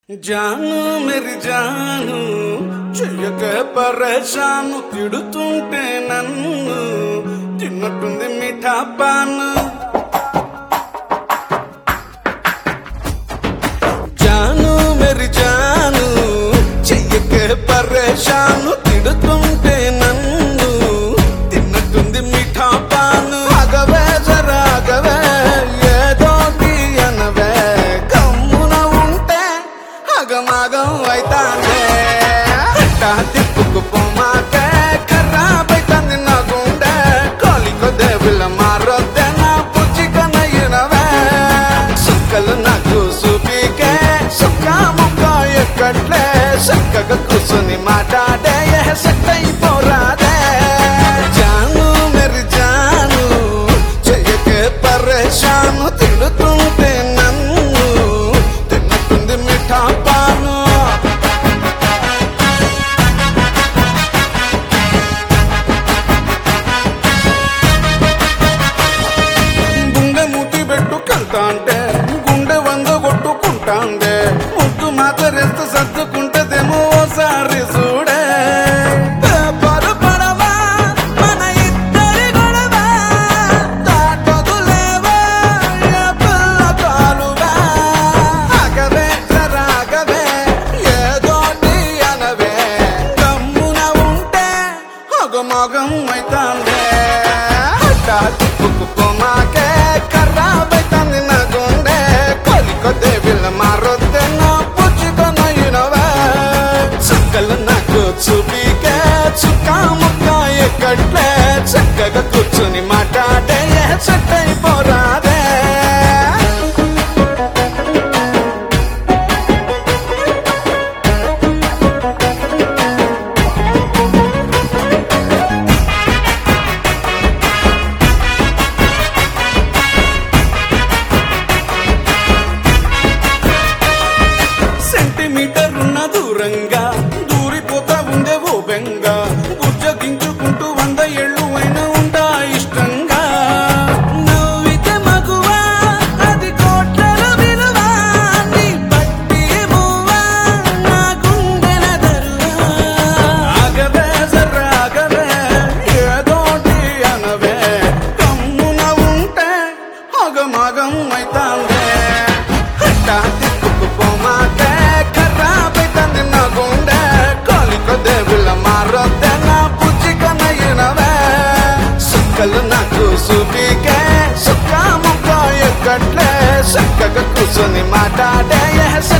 జాను మెరి జాను చెయ్యక పరేషాను తిడుతుంటే నన్ను తిన్నట్టుంది మిఠా పాను జాను మెరి జాను చెయ్యక పరేషాను తిడుతుంటే నన్ను తిన్నట్టుంది మిఠా పాను అగవే జరాగవే ఏదో తీయనవే కమ్మున ఉంటే అగమాగం అయితానే అట్టా తిప్పుకు పొమ్మాకే ఖరాబైతాంది నా గుండె కాలికో దేవుళ్ళ మారొద్దే నా పుచ్చికనయ్యినవే సుక్కలు నాకు చూపికే సుక్క ముక్క ఎక్కట్లే చక్కగా కూర్చొని మాట్లాడే సెట్టయిపోరాదే జాను మెరి జాను చెయ్యకే పరేషాను తిడుతుంటే నన్ను తిన్నట్టుంది మిఠా పాను గుండె ముట్టి పెట్టు కంటా అంటే గుండె వంద కొట్టుకుంటాండే ముద్దు మాతరేస్తే సర్దుకుంటదేమో ఓసారి చూడే పొరపడవా, మన ఇద్దరి గొడవ. దాటొదులేవా, ఏ పిల్ల కాలువా. ఆగవే, జరాగవే, ఏదోటి అనవే. గమ్మున ఉంటే అగమగం అయితాందే అట్టా తిప్పుకు పొమాకే ఖరాబైతాంది నా గుండె కొలికో దేవుళ్ళ మారొద్దే నా పుచ్చుకొనయినవే చుక్కలు నాకు చూపికే చుక్క ముక్క ఎక్కట్లే చక్కగా కూర్చుని మాట్లాడే చెట్టయిపోరాదే సెంటీమీటర్ ఉన్న దూరంగా దూరిపోతా ఉండే ఓ బెంగ బుజ్జగించుకుంటూ వంద ఏళ్ళు అయినా ఉంటా ఇష్టంగా నవ్వితే మగువా అది కోట్ల విలువ నీ పట్టి మువ్వా నా గుండెల దరువా ఆగవే జర్రాగవే ఏదోటి అనవే కమ్మున ఉంటే అగమగం అయితాందే అట్టా తిప్పుకు పోమాకే ఖరాబైతాంది నా గుండె కాలికో దేవుళ్ళ మారొద్దే నా పుచ్చికనయినవే సుక్కలు నాకు చూపికే సుక్క ముక్క ఎక్కట్లే చక్కగా కూర్చొని మాట్లాడే